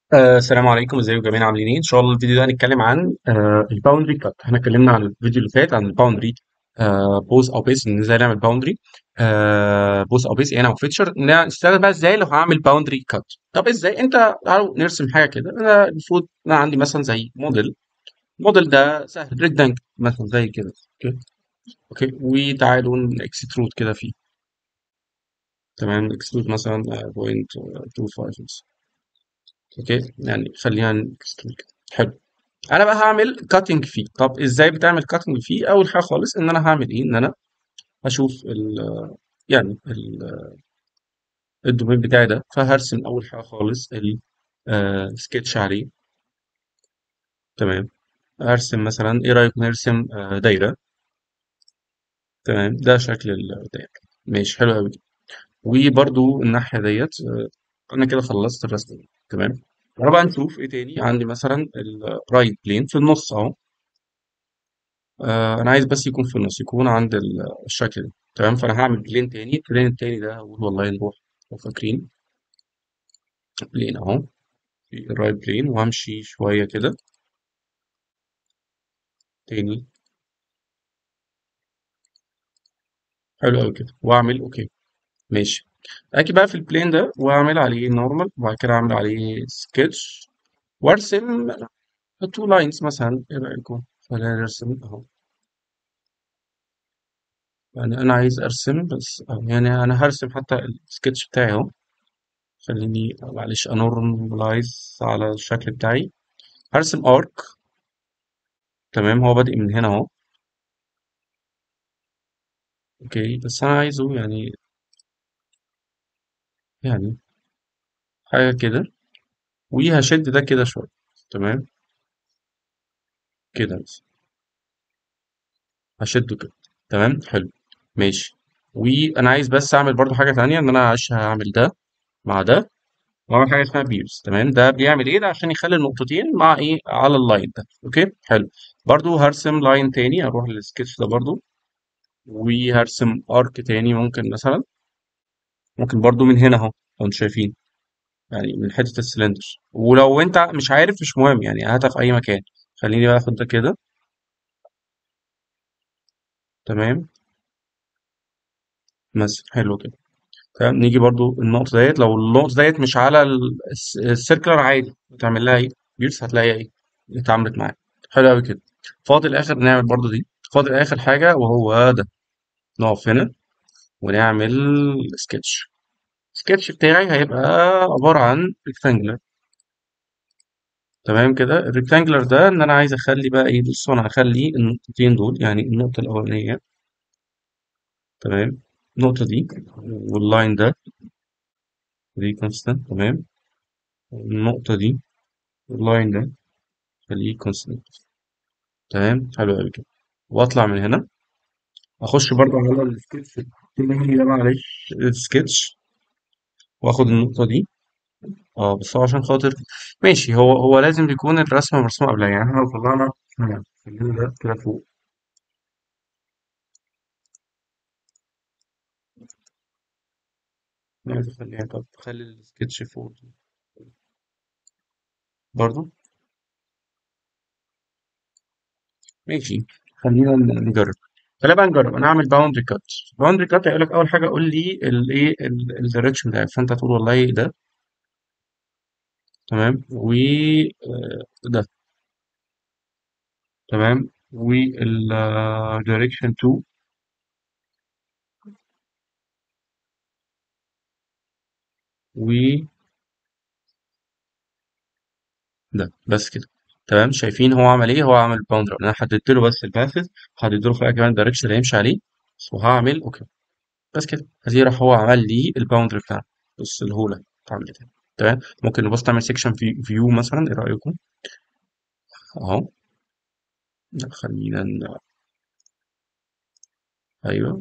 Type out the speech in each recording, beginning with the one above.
آه السلام عليكم ازيكم جميعا عاملين ايه ان شاء الله الفيديو ده هنتكلم عن آه الباوندري كات احنا اتكلمنا عن الفيديو اللي فات عن الباوندري آه بوز او بيس ان ازاي نعمل باوندري آه بوز او بيس يعني او فيتشر نستخدم بقى ازاي لو هعمل باوندري كات طب ازاي انت تعالوا نرسم حاجه كده انا المفروض انا عندي مثلا زي موديل الموديل ده سهل ريكتانجل مثلا زي كده اوكي اوكي وتعالوا نكسترود كده فيه تمام اكسترود مثلا 0.25 اوكي يعني خلينا نكسترود كده حلو انا بقى هعمل كاتنج فيه طب ازاي بتعمل كاتنج فيه اول حاجه خالص ان انا هعمل ايه ان انا هشوف ال يعني ال- الدومين بتاعي ده فهرسم اول حاجه خالص السكتش عليه تمام هرسم مثلا ايه رايك نرسم آه، دايره تمام ده شكل الدايره ماشي حلو قوي وبرده الناحيه ديت آه، انا كده خلصت الرسم ده. تمام انا بقى نشوف ايه تاني عندي مثلا الرايت بلين في النص اهو آه انا عايز بس يكون في النص يكون عند ال- الشكل ده تمام فانا هعمل بلين تاني البلين التاني ده هقول والله نروح لو فاكرين بلين اهو في الرايت بلين وهمشي شويه كده تاني حلو قوي كده واعمل اوكي ماشي اجي بقى في البلين ده واعمل عليه نورمال وبعد كده اعمل عليه سكتش وارسم تو لاينز مثلا ايه رايكم خلينا نرسم اهو يعني انا عايز ارسم بس أهو. يعني انا هرسم حتى السكتش بتاعي اهو خليني معلش انورماليز على الشكل بتاعي هرسم ارك تمام هو بادئ من هنا اهو اوكي بس انا عايزه يعني يعني حاجه كده وهشد ده كده شويه تمام كده بس هشده كده تمام حلو ماشي وانا عايز بس اعمل برضو حاجه تانية ان انا عش هعمل ده مع ده واعمل حاجه اسمها بيرز تمام ده بيعمل ايه ده عشان يخلي النقطتين مع ايه على اللاين ده اوكي حلو برضو هرسم لاين تاني اروح للسكتش ده برضو وهرسم ارك تاني ممكن مثلا ممكن برضو من هنا اهو لو انتوا شايفين يعني من حتة السلندر ولو انت مش عارف مش مهم يعني هاتها في اي مكان خليني بقى اخد ده كده تمام مثلا حلو كده تمام نيجي برضو النقطة ديت لو النقطة ديت مش على ال- الس- السيركلر عادي بتعمل لها ايه بيرس هتلاقيها ايه اتعاملت معاك حلو قوي كده فاضل اخر نعمل برضو دي فاضل اخر حاجة وهو ده نقف هنا ونعمل سكتش السكتش بتاعي هيبقى عبارة عن ريكتانجلر تمام كده الريكتانجلر ده ان انا عايز اخلي بقى ايه بصوا انا هخلي النقطتين دول يعني النقطة الاولانية تمام النقطة دي واللاين ده دي كونستانت تمام النقطة دي واللاين ده خليه كونستانت تمام حلو قوي كده واطلع من هنا اخش برضه على السكتش التاني ده معلش السكتش واخد النقطة دي اه بس هو عشان خاطر ماشي هو هو لازم يكون الرسمة مرسومة قبلها يعني احنا لو طلعنا هنا خلينا ده كده فوق عايز اخليها طب خلي السكتش فوق برضه ماشي خلينا نجرب خلينا بقى نجرب انا هعمل باوندري كات باوندري كات هيقول لك اول حاجه قول لي الايه الدايركشن بتاعك فانت هتقول والله ده تمام و آه، ده تمام والدايركشن 2 وده بس كده تمام شايفين هو عمل ايه هو عمل باوندري انا حددت له بس الباث حددت له فيها كمان الدايركشن اللي هيمشي عليه وهعمل اوكي بس كده هذه راح هو عمل لي الباوندري بتاعنا بص الهوله اتعملت كده تمام ممكن نبص تعمل سيكشن في فيو مثلا ايه رايكم اهو خلينا ن- ايوه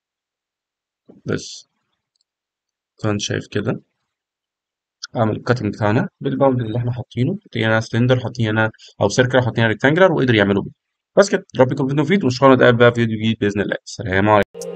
بس كان شايف كده اعمل الكاتنج بتاعنا بالباوند اللي احنا حاطينه حاطين هنا سلندر حاطين هنا او سيركل حاطين هنا ريكتانجلر وقدر يعمله بيه بس كده ربكم في فيديو مفيد وان شاء الله نتقابل بقى في فيديو جديد باذن الله سلام عليكم